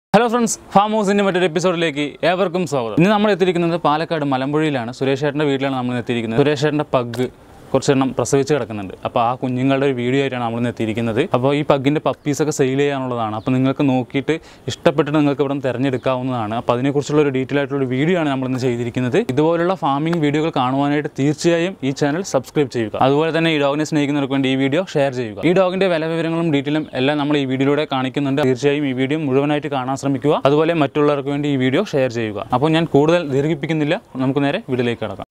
Hello friends farm ഹൗസിൻ്റെ മറ്റൊരു എപ്പിസോഡിലേക്ക് ഏവർക്കും സ്വാഗതം ഇന്ന് നമ്മൾ എത്തിയിരിക്കുന്നത് പാലക്കാട് മലമ്പുഴയിലാണ് സുരേഷ് ചേട്ടൻ്റെ വീട്ടിലാണ് നമ്മൾ എത്തിയിരിക്കുന്നത് സുരേഷ് ചേട്ടൻ്റെ പഗ് കുറച്ചെണ്ണം പ്രസവിച്ച് കിടക്കുന്നുണ്ട് അപ്പോൾ ആ കുഞ്ഞുങ്ങളുടെ ഒരു വീഡിയോ ആയിട്ടാണ് നമ്മൾ ഇന്ന് എത്തിയിരിക്കുന്നത് അപ്പോൾ ഈ പഗ്ഗിൻ്റെ പപ്പീസൊക്കെ സെയിൽ ചെയ്യാനുള്ളതാണ് അപ്പോൾ നിങ്ങൾക്ക് നോക്കിയിട്ട് ഇഷ്ടപ്പെട്ടിട്ട് നിങ്ങൾക്ക് ഇവിടെ നിന്ന് തിരഞ്ഞെടുക്കാവുന്നതാണ് അപ്പോൾ അതിനെക്കുറിച്ചുള്ള ഒരു ഡീറ്റെയിൽ ആയിട്ടുള്ള ഒരു വീഡിയോ ആണ് നമ്മൾ ഇന്ന് ചെയ്തിരിക്കുന്നത് ഇതുപോലുള്ള ഫാമിംഗ് വീഡിയോകൾ കാണുവാനായിട്ട് തീർച്ചയായും ഈ ചാനൽ സബ്സ്ക്രൈബ് ചെയ്യുക അതുപോലെ തന്നെ ഈ ഡോഗിനെ സ്നേഹിക്കുന്നവർക്ക് വേണ്ടി ഈ വീഡിയോ ഷെയർ ചെയ്യുക ഈ ഡോഗിൻ്റെ വില വിവരങ്ങളും ഡീറ്റെയിലും എല്ലാം നമ്മൾ ഈ വീഡിയോയിലൂടെ കാണിക്കുന്നുണ്ട് തീർച്ചയായും ഈ വീഡിയോ മുഴുവനായിട്ട് കാണാൻ ശ്രമിക്കുക അതുപോലെ മറ്റുള്ളവർക്ക് വേണ്ടി ഈ വീഡിയോ ഷെയർ ചെയ്യുക അപ്പോൾ ഞാൻ കൂടുതൽ ദീർഘിപ്പിക്കുന്നില്ല നമുക്ക് നേരെ വീഡിയോയിലേക്ക് കടക്കാം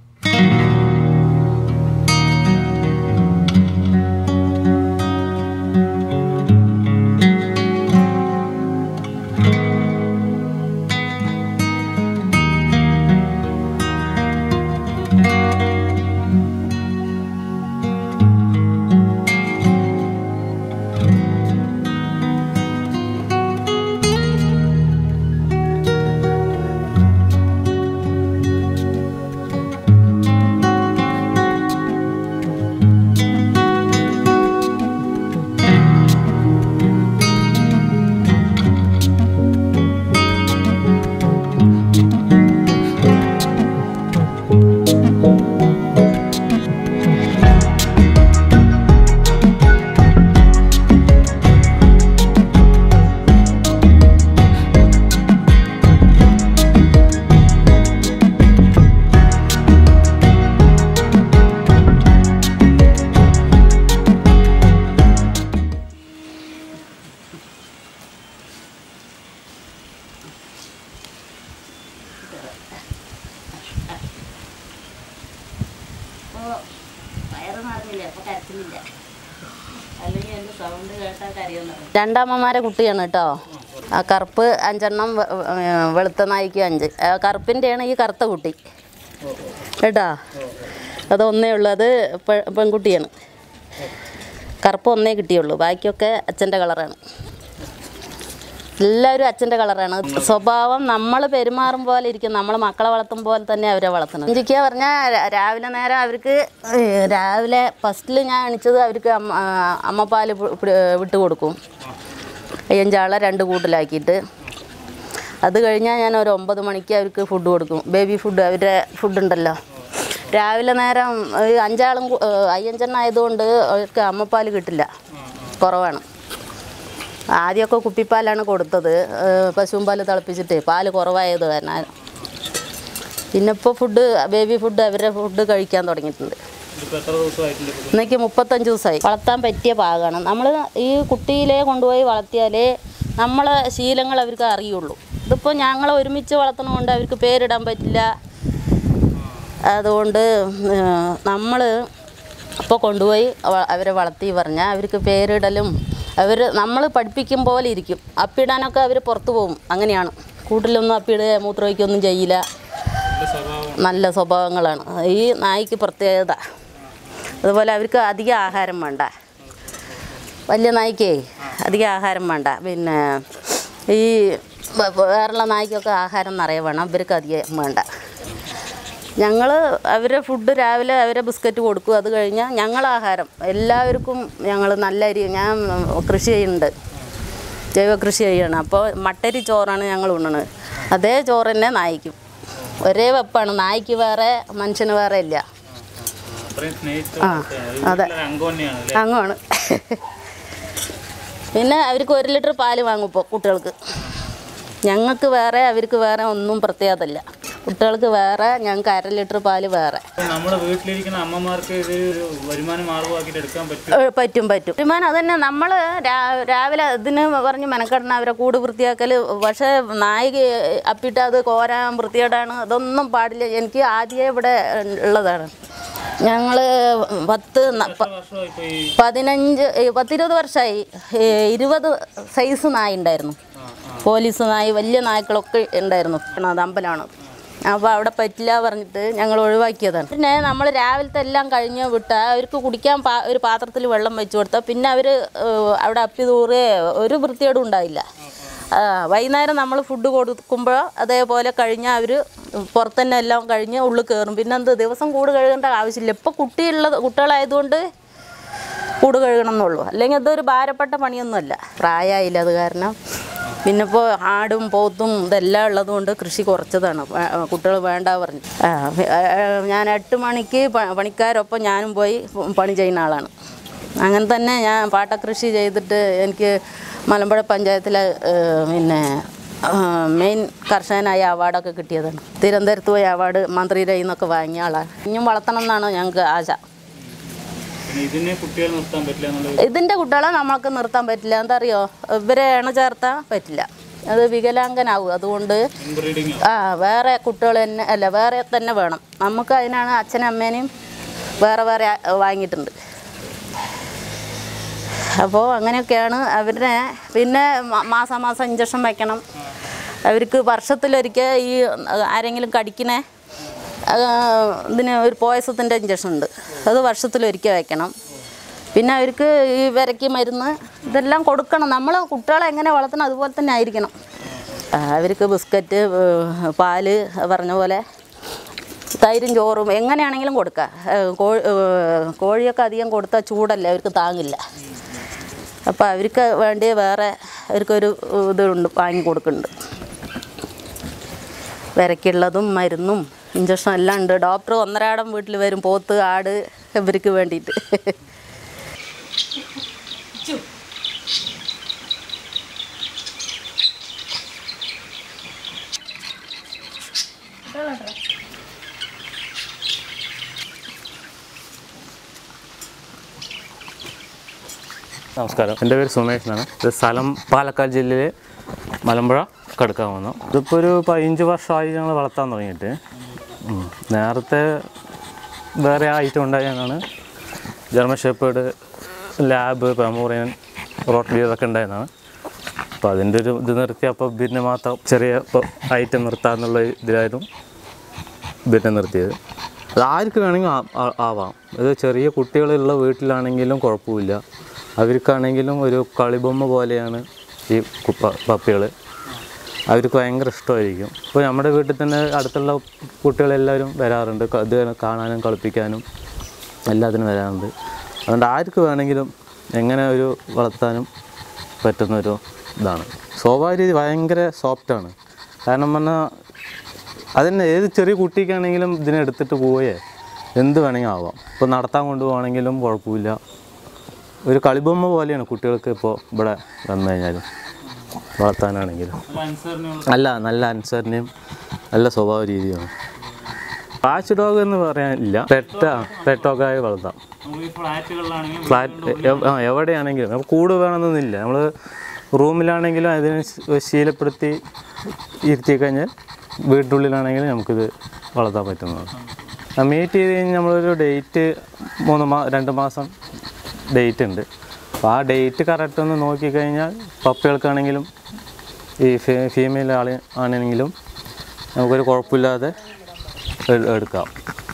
അപ്പോൾ വയറ് നിറഞ്ഞില്ല അപ്പോൾ കരച്ചിലില്ല അല്ലെങ്കിൽ എൻ്റെ സൗണ്ട് കേട്ടാൽ കരയുന്നു രണ്ടമ്മമാരെ കുട്ടിയാണ് കേട്ടോ ആ കറുപ്പ് അഞ്ചെണ്ണം വെ- വെ- വെളുത്ത നായിക്ക് അഞ്ച് ആ കറുപ്പിൻ്റെയാണ് ഈ കറുത്ത കുട്ടി കേട്ടോ അത് ഒന്നേ ഉള്ളൂ അത് പെ- പെൺകുട്ടിയാണ് കറുപ്പ് ഒന്നേ കിട്ടിയുള്ളൂ ബാക്കിയൊക്കെ അച്ഛൻ്റെ കളറാണ് എല്ലാവരും അച്ഛൻ്റെ കളറാണ് സ്വഭാവം നമ്മൾ പെരുമാറും പോലെ ഇരിക്കും നമ്മൾ മക്കളെ വളർത്തും പോലെ തന്നെ അവരെ വളർത്തണം ഇഞ്ചിക്ക പറഞ്ഞാൽ രാവിലെ നേരം അവർക്ക് ഏഹ്, രാവിലെ ഫസ്റ്റിൽ ഞാൻ എണിച്ചത് അവർക്ക് അമ്മ ആ, അമ്മപ്പാൽ പി- പി- വിട്ട് കൊടുക്കും അയ്യഞ്ചാളെ രണ്ട് കൂട്ടിലാക്കിയിട്ട് അത് കഴിഞ്ഞാൽ ഞാൻ ഒരു ഒമ്പത് മണിക്ക് അവർക്ക് ഫുഡ് കൊടുക്കും ബേബി ഫുഡ് അവരുടെ ഫുഡുണ്ടല്ലോ രാവിലെ നേരം ഒരു അഞ്ചാളും കൂ- ഏഹ്, അയ്യഞ്ചെണ്ണം ആയതുകൊണ്ട് അവർക്ക് അമ്മപ്പാൽ കിട്ടില്ല കുറവാണ് ആദ്യമൊക്കെ കുപ്പിപ്പാലാണ് കൊടുത്തത് ഏഹ് പശുവും പാല് തിളപ്പിച്ചിട്ട് പാല് കുറവായത് കാരണം പിന്നെ ഇപ്പോൾ ഫുഡ് ബേബി ഫുഡ് അവരുടെ ഫുഡ് കഴിക്കാൻ തുടങ്ങിയിട്ടുണ്ട് ഇതിപ്പോൾ എത്ര ദിവസമായിട്ടുണ്ട് ഇന്നേക്ക് മുപ്പത്തഞ്ച് ദിവസമായി വളർത്താൻ പറ്റിയ ഭാഗമാണ് നമ്മൾ ഈ കുട്ടിയിലെ കൊണ്ടുപോയി വളർത്തിയാലേ നമ്മളെ ശീലങ്ങൾ അവർക്ക് അറിയുള്ളൂ ഇതിപ്പോൾ ഞങ്ങൾ ഒരുമിച്ച് വളർത്തണതുകൊണ്ട് അവർക്ക് പേരിടാൻ പറ്റില്ല അതുകൊണ്ട് നമ്മൾ അപ്പോൾ കൊണ്ടുപോയി അവ- അവരെ വളർത്തി പറഞ്ഞാൽ അവർക്ക് പേരിടലും അവർ നമ്മൾ പഠിപ്പിക്കും പോലെ ഇരിക്കും അപ്പിടാനൊക്കെ അവർ പുറത്ത് പോകും അങ്ങനെയാണ് കൂട്ടിലൊന്നും അപ്പിടുക മൂത്രമൊഴിക്കൊന്നും ചെയ്യില്ല നല്ല സ്വഭാവങ്ങളാണ് ഈ നായ്ക്ക് പ്രത്യേകത അതുപോലെ അവർക്ക് അധികം ആഹാരം വേണ്ട വലിയ നായ്ക്കേ അധികം ആഹാരം വേണ്ട പിന്നെ ഈ വ- വേറെയുള്ള നായ്ക്കൊക്കെ ആഹാരം നിറയെ വേണം ഇവർക്ക് അധികം വേണ്ട ഞങ്ങൾ അവരെ ഫുഡ് രാവിലെ അവരെ ബിസ്ക്കറ്റ് കൊടുക്കും അത് കഴിഞ്ഞാൽ ഞങ്ങൾ ആഹാരം എല്ലാവർക്കും ഞങ്ങൾ നല്ല അരി ഞാൻ കൃഷി ചെയ്യുന്നുണ്ട് ജൈവ കൃഷി ചെയ്യണം അപ്പോൾ മട്ടരി ചോറാണ് ഞങ്ങൾ ഉണ്ണണത് അതേ ചോറ് തന്നെ നായ്ക്കും ഒരേ വെപ്പാണ് നായ്ക്ക് വേറെ മനുഷ്യന് വേറെ ഇല്ല അത്രയും സ്നേഹിച്ച് ആ അതെ അംഗം തന്നെയാണ് അങ്ങാണ് പിന്നെ അവർക്ക് ഒരു ലിറ്റർ പാല് വാങ്ങും ഇപ്പോൾ കുട്ടികൾക്ക് ഞങ്ങൾക്ക് വേറെ അവർക്ക് വേറെ ഒന്നും പ്രത്യേകതല്ല കുട്ടികൾക്ക് വേറെ ഞങ്ങൾക്ക് അര ലിറ്റർ പാല് വേറെ നമ്മുടെ വീട്ടിലിരിക്കുന്ന അമ്മമാർക്ക് ഇത് ഒരു വരുമാന മാർഗമാക്കിയിട്ട് എടുക്കാൻ പറ്റും ഏ, പറ്റും പറ്റും തീരുമാനം അതന്നെ നമ്മൾ രാവിലെ ഇതിന് പറഞ്ഞ് മെനക്കെടണം അവരെ കൂട് വൃത്തിയാക്കൽ പക്ഷേ നായിക അപ്പിട്ട് അത് കോരാൻ വൃത്തികേടാണ് അതൊന്നും പാടില്ല എനിക്ക് ആദ്യമേ ഇവിടെ ഉള്ളതാണ് ഞങ്ങൾ പത്ത് ന- പ- വർഷമായി ഇപ്പോൾ ഈ പതിനഞ്ച് ഏ, പത്തിരുപത് വർഷമായി ഏ, ഇരുപത് സൈസ് നായ ഉണ്ടായിരുന്നു പോലീസ് നായ വലിയ നായ്ക്കളൊക്കെ ഉണ്ടായിരുന്നു അത് അമ്പലമാണ് അപ്പോൾ അവിടെ പറ്റില്ല പറഞ്ഞിട്ട് ഞങ്ങൾ ഒഴിവാക്കിയതാണ് പിന്നെ നമ്മൾ രാവിലത്തെ എല്ലാം കഴിഞ്ഞ് വിട്ടാൽ അവർക്ക് കുടിക്കാൻ പാ ഒരു പാത്രത്തിൽ വെള്ളം വെച്ച് കൊടുത്താൽ പിന്നെ അവർ അവിടെ അപ്പി തൂറുകയോ ഒരു വൃത്തിയോടും ഉണ്ടായില്ല ആ, വൈകുന്നേരം നമ്മൾ ഫുഡ് കൊടുക്കുമ്പോൾ അതേപോലെ കഴിഞ്ഞാൽ അവർ പുറത്തന്നെ എല്ലാം കഴിഞ്ഞ് ഉള്ളിൽ കയറും പിന്നെ എന്ത് ദിവസം കൂട് കഴുകേണ്ട ആവശ്യമില്ല ഇപ്പോൾ കുട്ടിയുള്ളത് കുട്ടികളായതുകൊണ്ട് കൂട് കഴുകണം എന്നുള്ളൂ അല്ലെങ്കിൽ അതൊരു ഭാരപ്പെട്ട പണിയൊന്നുമല്ല പ്രായമായില്ല അത് കാരണം പിന്നെ ഇപ്പോൾ ആടും പോത്തും ഇതെല്ലാം ഉള്ളതുകൊണ്ട് കൃഷി കുറച്ചതാണ് കുട്ടികൾ വേണ്ട പറഞ്ഞു ആ, ആ, ഞാൻ എട്ട് മണിക്ക് പ- പണിക്കാരൊപ്പം ഞാനും പോയി പണി ചെയ്യുന്ന ആളാണ് അങ്ങനെ തന്നെ ഞാൻ പാട്ടകൃഷി ചെയ്തിട്ട് എനിക്ക് മലമ്പുഴ പഞ്ചായത്തിലെ ഏഹ്, പിന്നെ മെയിൻ കർഷകനായ അവാർഡൊക്കെ കിട്ടിയതാണ് തിരുവനന്തപുരത്ത് പോയി അവാർഡ് മന്ത്രിയുടെ കയ്യിൽ നിന്നൊക്കെ വാങ്ങിയ ആളാണ് ഇനിയും വളർത്തണം എന്നാണ് ഞങ്ങൾക്ക് ആശ ഇതിനെ കുട്ടികൾ നിർത്താൻ പറ്റില്ല എന്നുള്ളത് ഇതിൻ്റെ കുട്ടികളെ നമ്മൾക്ക് നിർത്താൻ പറ്റില്ല എന്താ അറിയോ ഇവരെ ഇണ ചേർത്താൻ പറ്റില്ല അത് വികലാംഗനാവും അതുകൊണ്ട് ഇൻബ്രീഡിങ് ആ വേറെ കുട്ടികൾ തന്നെ അല്ല വേറെ തന്നെ വേണം നമുക്ക് അതിനാണ് അച്ഛനും അമ്മേനെയും വേറെ വേറെ ആ- വാങ്ങിയിട്ടുണ്ട് അപ്പോൾ അങ്ങനെയൊക്കെയാണ് അവരുടെ പിന്നെ മ- മാസം മാസം ഇഞ്ചക്ഷൻ വയ്ക്കണം അവർക്ക് വർഷത്തിലൊരിക്കൽ ഈ ആരെങ്കിലും കടിക്കണേ ആ, ഇതിന് ഒരു പോയസത്തിൻ്റെ ഇഞ്ചക്ഷൻ ഉണ്ട് അത് വർഷത്തിലൊരിക്കൽ വയ്ക്കണം പിന്നെ അവർക്ക് ഈ വിരക്കി മരുന്ന് ഇതെല്ലാം കൊടുക്കണം നമ്മൾ കുട്ടികളെ എങ്ങനെ വളർത്തണം അതുപോലെ തന്നെ ആയിരിക്കണം ആ, അവർക്ക് ബിസ്ക്കറ്റ് ഏഹ്, പാല് പറഞ്ഞ പോലെ തൈരും ചോറും എങ്ങനെയാണെങ്കിലും കൊടുക്കുക ഏഹ്, കോഴി ഏഹ്, കോഴിയൊക്കെ അധികം കൊടുത്താൽ ചൂടല്ലേ അവർക്ക് താങ്ങില്ല അപ്പോൾ അവർക്ക് വേണ്ടി വേറെ അവർക്കൊരു ഇതുണ്ട് വാങ്ങി കൊടുക്കുന്നുണ്ട് വിരക്കുള്ളതും മരുന്നും ഇഞ്ചക്ഷൻ എല്ലാം ഉണ്ട് ഡോക്ടർ ഒന്നരാടം വീട്ടിൽ വരും പോത്ത് ആട് ഇവർക്ക് വേണ്ടിയിട്ട് നമസ്കാരം എൻ്റെ പേര് സുമേഷ് എന്നാണ് ഇത് സ്ഥലം പാലക്കാട് ജില്ലയിലെ മലമ്പുഴ കടുക്കാവുന്ന ഇതിപ്പോൾ ഒരു പതിനഞ്ച് വർഷമായി ഞങ്ങൾ വളർത്താൻ തുടങ്ങിയിട്ട് ഉം. നേരത്തെ വേറെ ഐറ്റം ഉണ്ടായതാണ് German shepherd lab Pomeranian rottweiler ഇതൊക്കെ ഉണ്ടായതാണ് അപ്പോൾ അതിൻ്റെ ഒരു ഇത് നിർത്തി അപ്പോൾ പിന്നെ മാത്രം ചെറിയ ഐറ്റം നിർത്താമെന്നുള്ള ഇതിലായിരുന്നു പിന്നെ നിർത്തിയത് അത് ആർക്ക് വേണമെങ്കിൽ ആ- ആ- ആവാം ഇത് ചെറിയ കുട്ടികളുള്ള വീട്ടിലാണെങ്കിലും കുഴപ്പമില്ല അവർക്കാണെങ്കിലും ഒരു കളിബൊമ്മ പോലെയാണ് ഈ പപ്പികൾ അവർക്ക് ഭയങ്കര ഇഷ്ടമായിരിക്കും ഇപ്പോൾ നമ്മുടെ വീട്ടിൽ തന്നെ അടുത്തുള്ള കുട്ടികളെല്ലാവരും വരാറുണ്ട് ക- ഇത് കാണാനും കളിപ്പിക്കാനും എല്ലാത്തിനും വരാറുണ്ട് അതുകൊണ്ട് ആർക്ക് വേണമെങ്കിലും എങ്ങനെ ഒരു വളർത്താനും പറ്റുന്നൊരു ഇതാണ് സ്വഭാവ രീതി ഭയങ്കര സോഫ്റ്റാണ് കാരണം പറഞ്ഞാൽ അതന്നെ ഏത് ചെറിയ കുട്ടിക്കാണെങ്കിലും ഇതിനെ എടുത്തിട്ട് പോയേ എന്ത് വേണമെങ്കിൽ ആവാം ഇപ്പോൾ നടത്താൻ കൊണ്ടുപോകണമെങ്കിലും കുഴപ്പമില്ല ഒരു കളിബൊമ്മ പോലെയാണ് കുട്ടികൾക്ക് ഇപ്പോൾ ഇവിടെ വന്നു കഴിഞ്ഞാലും വളർത്താനാണെങ്കിലും അല്ല നല്ല അനുസരണയും നല്ല സ്വഭാവ രീതിയാണ് വാച്ച് ഡോഗ് എന്ന് പറയാനില്ല പെറ്റ പെറ്റൊക്കെ വളർത്താം നമുക്ക് ഈ ഫ്ലാറ്റുകളിലാണെങ്കിൽ ഫ്ലാറ്റ് എവ്- ആ, എവിടെയാണെങ്കിലും നമുക്ക് കൂട് വേണമെന്നൊന്നുമില്ല നമ്മൾ റൂമിലാണെങ്കിലും അതിനെ ശ- ശീലപ്പെടുത്തി ഇരുത്തി കഴിഞ്ഞാൽ വീട്ടിനുള്ളിലാണെങ്കിലും നമുക്കിത് വളർത്താൻ പറ്റുന്നതാണ് മീറ്റ് ചെയ്ത് കഴിഞ്ഞാൽ നമ്മളൊരു ഡേറ്റ് മൂന്ന് മാ രണ്ട് മാസം ഡേറ്റ് ഉണ്ട് അപ്പോൾ ആ ഡേറ്റ് കറക്റ്റ് ഒന്ന് നോക്കിക്കഴിഞ്ഞാൽ പപ്പികൾക്കാണെങ്കിലും ഈ ഫീ ഫീമെയിൽ ആൾ ആണെങ്കിലും നമുക്കൊരു കുഴപ്പമില്ലാതെ എ- എടുക്കാം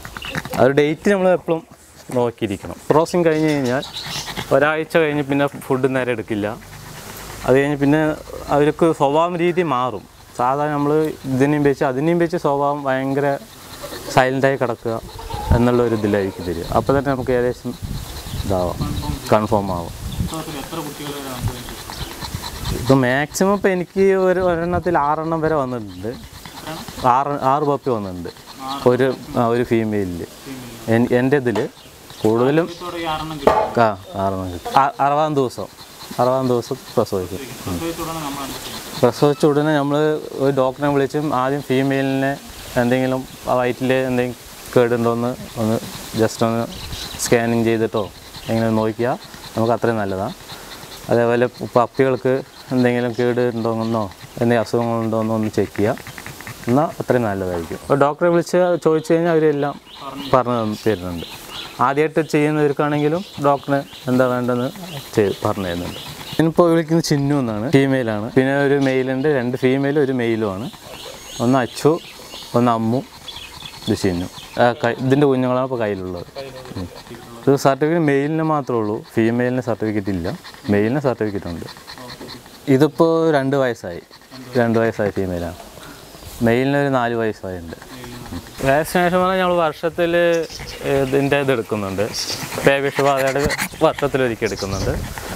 ആ ഒരു ഡേറ്റ് നമ്മൾ എപ്പോഴും നോക്കിയിരിക്കണം ക്രോസിങ് കഴിഞ്ഞ് കഴിഞ്ഞാൽ ഒരാഴ്ച കഴിഞ്ഞ് പിന്നെ ഫുഡ് നേരെ എടുക്കില്ല അത് കഴിഞ്ഞ് പിന്നെ അവർക്ക് സ്വഭാവം രീതി മാറും സാധാരണ നമ്മൾ ഇതിനെയും വെച്ച് അതിനെയും വെച്ച് സ്വഭാവം ഭയങ്കര സൈലൻ്റായി കിടക്കുക എന്നുള്ള ഒരു ഇതിലായിരിക്കും തരിക അപ്പോൾ തന്നെ നമുക്ക് ഏകദേശം ഇതാവാം കൺഫേം ആവും എത്ര കുട്ടികൾ വരെ നമുക്ക് വേണ്ടി ഇപ്പോൾ മാക്സിമം ഇപ്പോൾ എനിക്ക് ഒരു ഒരെണ്ണത്തിൽ ആറെണ്ണം വരെ വന്നിട്ടുണ്ട് ആറ് ആറ് പപ്പി വന്നിട്ടുണ്ട് ഒരു ആ, ഒരു ഫീമെയിലിൽ എൻ്റെ ഇതിൽ കൂടുതലും ഇതോടെ ഈ ആറെണ്ണം കിട്ടും ആ ആറെണ്ണം കിട്ടും ആ, അറുപതാം ദിവസം അറുപതാം ദിവസം പ്രസവിക്കും പ്രസവിച്ചുടനെ നമ്മൾ പ്രസവിച്ച ഉടനെ നമ്മൾ ഒരു ഡോക്ടറെ വിളിച്ചും ആദ്യം ഫീമെയിലിനെ എന്തെങ്കിലും ആ വയറ്റിൽ എന്തെങ്കിലും കേടുണ്ടോയെന്ന് ഒന്ന് ജസ്റ്റ് ഒന്ന് സ്കാനിങ് ചെയ്തിട്ടോ എങ്ങനെ നോക്കിയാൽ നമുക്ക് അത്രയും നല്ലതാണ് അതേപോലെ പപ്പികൾക്ക് എന്തെങ്കിലും കേട് ഉണ്ടോയെന്നോ എന്തെങ്കിലും അസുഖങ്ങളുണ്ടോയെന്നോ ഒന്ന് ചെക്ക് ചെയ്യുക എന്നാൽ അത്രയും നല്ലതായിരിക്കും അപ്പോൾ ഡോക്ടറെ വിളിച്ച് ചോദിച്ചു കഴിഞ്ഞാൽ അവരെല്ലാം പറഞ്ഞു തന്ന് തരുന്നുണ്ട് ആദ്യമായിട്ട് ചെയ്യുന്നവർക്കാണെങ്കിലും ഡോക്ടറിന് എന്താ വേണ്ടതെന്ന് ചെയ്ത് പറഞ്ഞു തരുന്നുണ്ട് ഞാനിപ്പോൾ വിളിക്കുന്നത് ചിന്നു എന്നാണ് ഫീമെയിലാണ് പിന്നെ ഒരു മെയിലുണ്ട് രണ്ട് ഫീമെയിലും ഒരു മെയിലുമാണ് ഒന്ന് അച്ചു ഒന്ന് അമ്മു ഇത് ചിന്നു ആ, കൈ- ഇതിൻ്റെ കുഞ്ഞുങ്ങളാണ് ഇപ്പോൾ കയ്യിലുള്ളത് ഉം. ഇത് സർട്ടിഫിക്കറ്റ് മെയിലിന് മാത്രമേ ഉള്ളൂ ഫീമെയിലിന് സർട്ടിഫിക്കറ്റ് ഇല്ല മെയിലിന് സർട്ടിഫിക്കറ്റ് ഉണ്ട് ഇതിപ്പോൾ രണ്ട് വയസ്സായി രണ്ട് വയസ്സായ ഫീമെയിലാണ് മെയിലിന് ഒരു നാല് വയസ്സായിട്ടുണ്ട് വാക്സിനേഷൻ പറഞ്ഞാൽ ഞങ്ങൾ വർഷത്തിൽ ഇതിൻ്റെ ഇത് എടുക്കുന്നുണ്ട് പേവിഷബാധയുടെ വർഷത്തിലൊരിക്കൽ എടുക്കുന്നുണ്ട്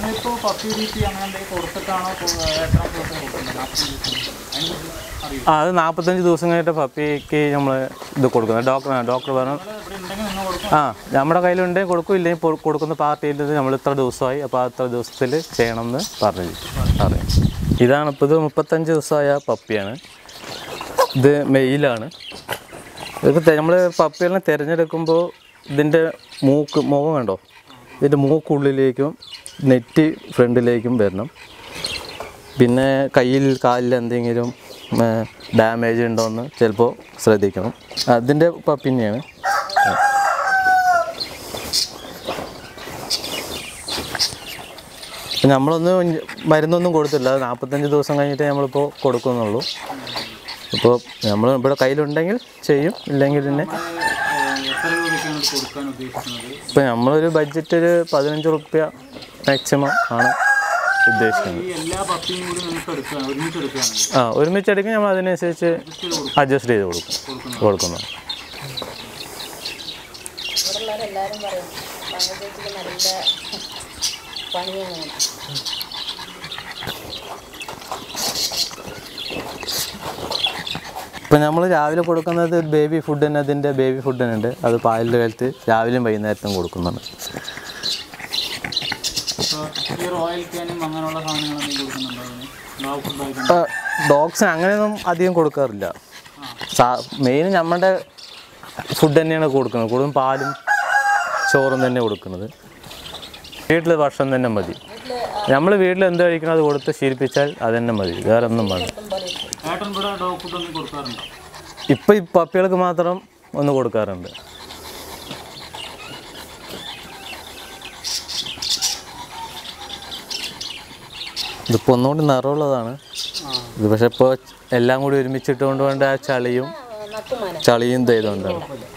ചേട്ടനിപ്പോൾ പത്ത് രീതി അങ്ങനെ എന്തെങ്കിലും കൊടുത്തിട്ടാണോ എത്ര ദിവസം കൊടുക്കുന്നത് നാൽപ്പത്തഞ്ച് ദിവസം അതിനെക്കുറിച്ച് അറിയോ ആ അത് നാൽപ്പത്തഞ്ച് ദിവസം കഴിഞ്ഞിട്ട് പപ്പിക്ക് നമ്മൾ ഇത് കൊടുക്കുന്നത് ഡോക്ടർ ഡോക്ടർ പറഞ്ഞു ഇവിടെ ഉണ്ടെങ്കിൽ നിങ്ങൾ കൊടുക്കും ആ നമ്മുടെ കയ്യിലുണ്ടെങ്കിൽ കൊടുക്കും ഇല്ലെങ്കിൽ പൊ- കൊടുക്കുന്ന പാർട്ടിയിൽ നമ്മൾ ഇത്ര ദിവസമായി അപ്പോൾ ആ ഇത്ര ദിവസത്തിൽ ചെയ്യണമെന്ന് പറഞ്ഞു അറിയാം ഇതാണ് ഇപ്പോൾ ഇത് മുപ്പത്തഞ്ച് ദിവസമായ പപ്പിയാണ് ഇത് മെയിലാണ് ഇതിപ്പോൾ നമ്മൾ പപ്പികളെ തിരഞ്ഞെടുക്കുമ്പോൾ ഇതിൻ്റെ മൂക്ക് മുഖം കണ്ടോ ഇതിൻ്റെ മൂക്കുള്ളിലേക്കും നെറ്റ് ഫ്രണ്ടിലേക്കും വരണം പിന്നെ കയ്യിൽ കാലിൽ എന്തെങ്കിലും ഡാമേജ് ഉണ്ടോയെന്ന് ചിലപ്പോൾ ശ്രദ്ധിക്കണം അതിൻ്റെ പപ്പിനെയാണ് നമ്മളൊന്നും മരുന്നൊന്നും കൊടുത്തില്ല അത് നാൽപ്പത്തഞ്ച് ദിവസം കഴിഞ്ഞിട്ടേ നമ്മളിപ്പോൾ കൊടുക്കുന്നുള്ളൂ ഇപ്പോൾ നമ്മൾ ഇവിടെ കയ്യിലുണ്ടെങ്കിൽ ചെയ്യും ഇല്ലെങ്കിൽ പിന്നെ എത്ര രൂപയ്ക്കാണ് ഇത് കൊടുക്കാൻ ഉദ്ദേശിക്കുന്നത് ഇപ്പോൾ നമ്മളൊരു ബഡ്ജറ്റ് ഒരു പതിനഞ്ച് റുപ്യ മാക്സിമം ആണ് ഉദ്ദേശിക്കുന്നത് ഈ എല്ലാ പപ്പിയും കൂടി നിങ്ങൾക്ക് എടുക്കുകയാണ് ഒരുമിച്ച് എടുക്കുകയാണെങ്കിൽ ആ ഒരുമിച്ച് എടുക്കും നമ്മൾ അതിനനുസരിച്ച് അഡ്ജസ്റ്റ് ചെയ്ത് കൊടുക്കും കൊടുക്കുന്നു ഇവിടെയുള്ളവരെല്ലാവരും പറയും പങ്കജേച്ചിക്ക് നല്ല പണിയാണ് ഇപ്പം നമ്മൾ രാവിലെ കൊടുക്കുന്നത് ബേബി ഫുഡ് തന്നെ അതിൻ്റെ ബേബി ഫുഡ് തന്നെ ഉണ്ട് അത് പാലിൻ്റെ കാലത്ത് രാവിലെയും വൈകുന്നേരത്തും കൊടുക്കുന്നുണ്ട് ഇപ്പോൾ ഈ റോയൽ ക്യാനും അങ്ങനെയുള്ള സാധനങ്ങൾ എന്തെങ്കിലും കൊടുക്കുന്നുണ്ടോ അതിന് ഡോഗ് ഫുഡായിട്ട് ഡോഗ്സിന് അങ്ങനെയൊന്നും അധികം കൊടുക്കാറില്ല മെയിൻ നമ്മുടെ ഫുഡ് തന്നെയാണ് കൊടുക്കുന്നത് കൂടുതലും പാലും ചോറും തന്നെ കൊടുക്കുന്നത് വീട്ടിൽ ഭക്ഷണം തന്നെ മതി നമ്മൾ വീട്ടിൽ എന്ത് കഴിക്കണം അത് കൊടുത്ത് ശീലിപ്പിച്ചാൽ അത് തന്നെ മതി വേറെ ഒന്നും വേണ്ട ഏട്ടൻ ഇവിടെ ഡോഗ് ഫുഡ് ഒന്നും കൊടുക്കാറുണ്ടോ ഇപ്പം ഈ പപ്പികൾക്ക് മാത്രം ഒന്ന് കൊടുക്കാറുണ്ട് ഇതിപ്പോൾ ഒന്നുകൂടി നിറമുള്ളതാണ് ഇത് പക്ഷെ ഇപ്പോൾ എല്ലാം കൂടി ഒരുമിച്ചിട്ട് കൊണ്ടുപോകേണ്ട ആ ചളിയും നട്ടുമാന ചളിയും ചെയ്തുകൊണ്ടാണ്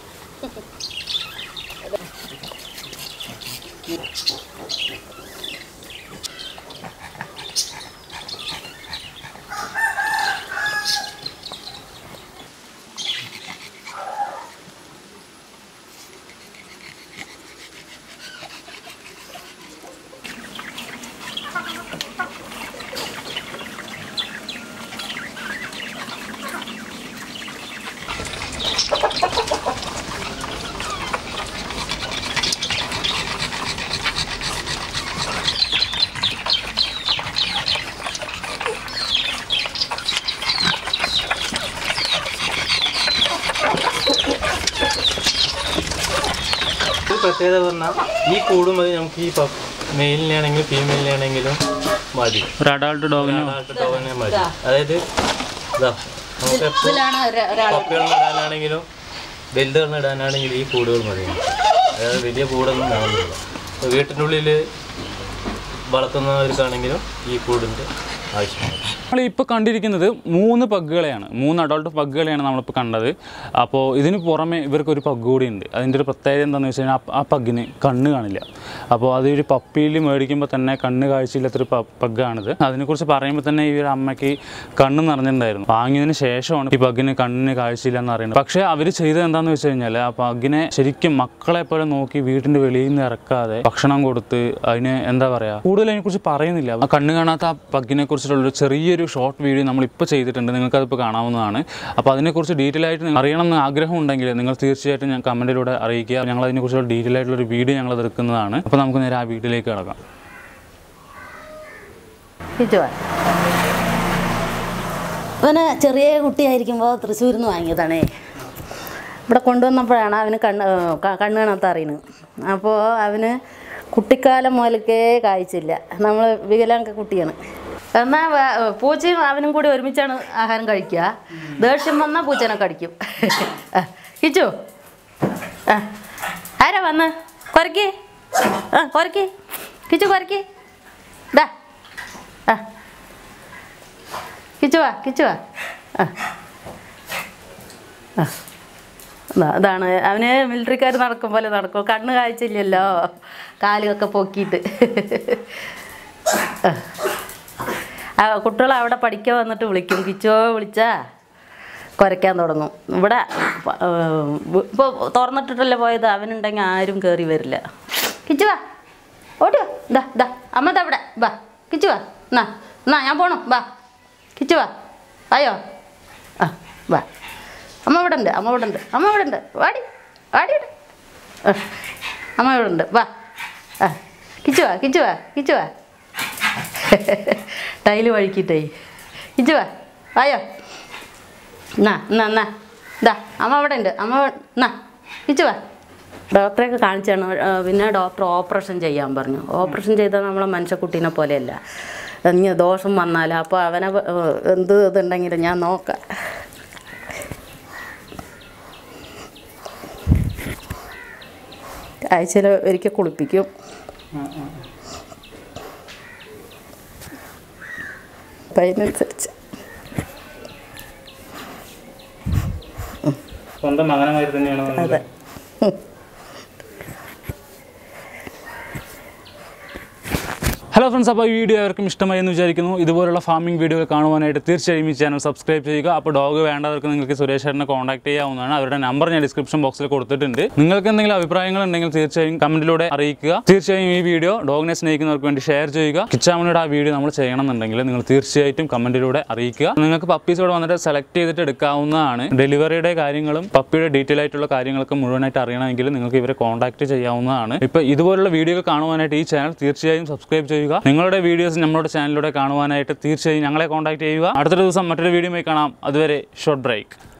ഒരു പ്രത്യേകത പറഞ്ഞാൽ ഈ കൂടും മതി നമുക്ക് ഈ മെയിലിനാണെങ്കിലും ഫീമെയിലിനാണെങ്കിലും മതി ഒരു അഡാൾട്ട് ഡോഗിന് ഡോഗിനെ മതി അതായത് ഇതാ നമുക്ക് എപ്പോൾ ഇതിലാണ് ഒരാ- ഒരാൾ പപ്പികളിന് ഇടാനാണെങ്കിലും വലുതുകളിന് ഇടാനാണെങ്കിലും ഈ കൂടുകൾ മതി അതായത് വലിയ കൂടൊന്നും വേണമെന്നില്ല ഇപ്പോൾ വീട്ടിനുള്ളിൽ വളർത്തുന്നവർക്കാണെങ്കിലും ഈ കൂടിൻ്റെ ആവശ്യമാണ് നമ്മൾ ഇപ്പോൾ കണ്ടിരിക്കുന്നത് മൂന്ന് പഗ്ഗുകളെയാണ് മൂന്ന് അഡൾട്ട് പഗ്ഗുകളെയാണ് നമ്മളിപ്പോൾ കണ്ടത് അപ്പോൾ ഇതിന് പുറമെ ഇവർക്കൊരു പഗ് കൂടി ഉണ്ട് അതിൻ്റെ ഒരു പ്രത്യേകത എന്താണെന്ന് വെച്ച് കഴിഞ്ഞാൽ ആ- ആ പഗ്ഗിന് കണ്ണ് കാണില്ല അപ്പോൾ അതൊരു പപ്പിയിൽ മേടിക്കുമ്പോൾ തന്നെ കണ്ണ് കാഴ്ചയില്ലാത്തൊരു പ- പഗ്ഗാണിത് അതിനെക്കുറിച്ച് പറയുമ്പോൾ തന്നെ ഈ ഒരു അമ്മയ്ക്ക് കണ്ണ് നിറഞ്ഞിട്ടുണ്ടായിരുന്നു വാങ്ങിയതിന് ശേഷമാണ് ഈ പഗ്ഗിന് കണ്ണിന് കാഴ്ചയില്ല എന്ന് അറിയുന്നത് പക്ഷേ അവർ ചെയ്തത് എന്താണെന്ന് വെച്ച് കഴിഞ്ഞാൽ ആ പഗ്ഗിനെ ശരിക്കും മക്കളെ പോലെ നോക്കി വീട്ടിൻ്റെ വെളിയിൽ നിന്ന് ഇറക്കാതെ ഭക്ഷണം കൊടുത്ത് അതിന് എന്താ പറയുക കൂടുതൽ അതിനെക്കുറിച്ച് പറയുന്നില്ല ആ കണ്ണ് കാണാത്ത ആ പഗ്ഗിനെ കുറിച്ചിട്ടുള്ളൊരു ചെറിയൊരു ഷോർട്ട് വീഡിയോ നമ്മളിപ്പോൾ ചെയ്തിട്ടുണ്ട് നിങ്ങൾക്ക് അതിപ്പോൾ കാണാവുന്നതാണ് അപ്പോൾ അതിനെക്കുറിച്ച് ഡീറ്റെയിൽ ആയിട്ട് നിങ്ങൾ അറിയണം എന്ന് ആഗ്രഹം ഉണ്ടെങ്കിൽ നിങ്ങൾ തീർച്ചയായിട്ടും ഞാൻ കമൻറ്റിലൂടെ അറിയിക്കുക ഞങ്ങൾ അതിനെക്കുറിച്ചുള്ള ഡീറ്റെയിൽ ആയിട്ടുള്ള ഒരു വീഡിയോ ഞങ്ങൾ എടുക്കുന്നതാണ് അപ്പോൾ നമുക്ക് നേരെ ആ വീഡിയോയിലേക്ക് കിടക്കാം കിച്ചുവാ അവന് ചെറിയ കുട്ടിയായിരിക്കുമ്പോൾ തൃശ്ശൂരിൽ നിന്ന് വാങ്ങിയതാണേ ഇവിടെ കൊണ്ടുവന്നപ്പോഴാണ് അവന് കണ്ണ് ക- കണ്ണ് കാണാത്ത അറിയുന്നത് അപ്പോൾ അവന് കുട്ടിക്കാലം മുതൽക്കേ കായ്ച്ചില്ല നമ്മൾ വികലാംഗ കുട്ടിയാണ് എന്നാൽ പൂച്ചയും അവനും കൂടി ഒരുമിച്ചാണ് ആഹാരം കഴിക്കുക ദേഷ്യം വന്നാൽ പൂച്ചനെ കടിക്കും ആ, കിച്ചു ആ ആരാ വന്ന് കുറയ്ക്ക് ആ കുറയ്ക്ക് കിച്ചു കുറയ്ക്ക് ദാ ആ കിച്ചുവാ കിച്ചുവാ ആ ആ. ദാ, അതാണ് അവന് മിലിറ്ററിക്കാർ നടക്കും പോലെ നടക്കും കണ്ണ് കാഴ്ചയില്ലല്ലോ കാലുമൊക്കെ പൊക്കിയിട്ട് ആ കുട്ടികൾ അവിടെ പഠിക്കാൻ വന്നിട്ട് വിളിക്കും കിച്ചോ വിളിച്ചാ കുരയ്ക്കാൻ തുടങ്ങും ഇവിടെ ഇപ്പോൾ തുറന്നിട്ടിട്ടല്ലേ പോയത് അവനുണ്ടെങ്കിൽ ആരും കയറി വരില്ല കിച്ചുവാ ഓടി വാ ദാ ദാ അമ്മ ദാ ഇവിടെ വാ കിച്ചു വാ എന്നാ എന്നാ ഞാൻ പോണു വാ കിച്ചു വാ വായോ ആ വാ അമ്മ ഇവിടെ ഉണ്ട് അമ്മ ഇവിടെ ഉണ്ട് അമ്മ ഇവിടെ ഉണ്ട് വാടി വാടി ഇവിടെ. ആ, അമ്മ ഇവിടെ ഉണ്ട് വാ ആ കിച്ചു വാ കിച്ചു വാ കിച്ചു വാ ടൈല് വഴുക്കിട്ടേ കിച്ചു വാ വായോ എന്നാ എന്നാ എന്നാ ഇതാ അമ്മ അവിടെ ഉണ്ട് അമ്മ ഇവിടെ- എന്നാ കിച്ചു വാ ഡോക്ടറെയൊക്കെ കാണിച്ചാണ് ആ, പിന്നെ ഡോക്ടർ ഓപ്പറേഷൻ ചെയ്യാൻ പറഞ്ഞു ഓപ്പറേഷൻ ചെയ്താൽ നമ്മളെ മനുഷ്യക്കുട്ടീനെ പോലെയല്ല ഇനി ദോഷം വന്നാൽ അപ്പോൾ അവനെ വ- ഏ, എന്ത് ഇതുണ്ടെങ്കിലും ഞാൻ നോക്കാം ആഴ്ചയിൽ ഒരിക്കൽ കുളിപ്പിക്കും അപ്പം അതിനനുസരിച്ച് സ്വന്തം മകനമായിട്ട് തന്നെയാണ് അതെ ഹലോ ഫ്രണ്ട്സ് അപ്പോൾ ഈ വീഡിയോ അവർക്കും ഇഷ്ടമായി എന്ന് വിചാരിക്കുന്നു ഇതുപോലുള്ള ഫാമിംഗ് വീഡിയോകൾ കാണുവാനായിട്ട് തീർച്ചയായും ഈ ചാനൽ സബ്സ്ക്രൈബ് ചെയ്യുക അപ്പോൾ ഡോഗ് വേണ്ടവർക്ക് നിങ്ങൾക്ക് സുരേഷ് ചേട്ടനെ കോൺടാക്ട് ചെയ്യാവുന്നതാണ് അവരുടെ നമ്പർ ഞാൻ ഡിസ്ക്രിപ്ഷൻ ബോക്സിൽ കൊടുത്തിട്ടുണ്ട് നിങ്ങൾക്ക് എന്തെങ്കിലും അഭിപ്രായങ്ങൾ ഉണ്ടെങ്കിൽ തീർച്ചയായും കമൻറ്റിലൂടെ അറിയിക്കുക തീർച്ചയായും ഈ വീഡിയോ ഡോഗിനെ സ്നേഹിക്കുന്നവർക്ക് വേണ്ടി ഷെയർ ചെയ്യുക കിച്ചാമണിയുടെ ആ വീഡിയോ നമ്മൾ ചെയ്യണമെന്നുണ്ടെങ്കിൽ നിങ്ങൾ തീർച്ചയായിട്ടും കമൻറ്റിലൂടെ അറിയിക്കുക നിങ്ങൾക്ക് പപ്പീസ് ഇവിടെ വന്നിട്ട് സെലക്ട് ചെയ്തിട്ട് എടുക്കാവുന്നതാണ് ഡെലിവറിയുടെ കാര്യങ്ങളും പപ്പിയുടെ ഡീറ്റെയിൽ ആയിട്ടുള്ള കാര്യങ്ങളൊക്കെ മുഴുവനായിട്ട് അറിയണമെങ്കിൽ നിങ്ങൾക്ക് ഇവരെ കോൺടാക്ട് ചെയ്യാവുന്നതാണ് ഇപ്പോൾ ഇതുപോലുള്ള വീഡിയോകൾ കാണുവാനായിട്ട് ഈ ചാനൽ തീർച്ചയായും സബ്സ്ക്രൈബ് ചെയ്യുക നിങ്ങളുടെ വീഡിയോസ് നമ്മുടെ ചാനലിലൂടെ കാണുവാനായിട്ട് തീർച്ചയായും ഞങ്ങളെ കോൺടാക്ട് ചെയ്യുക അടുത്ത ദിവസം മറ്റൊരു വീഡിയോയുമായി കാണാം അതുവരെ ഷോർട്ട് ബ്രേക്ക്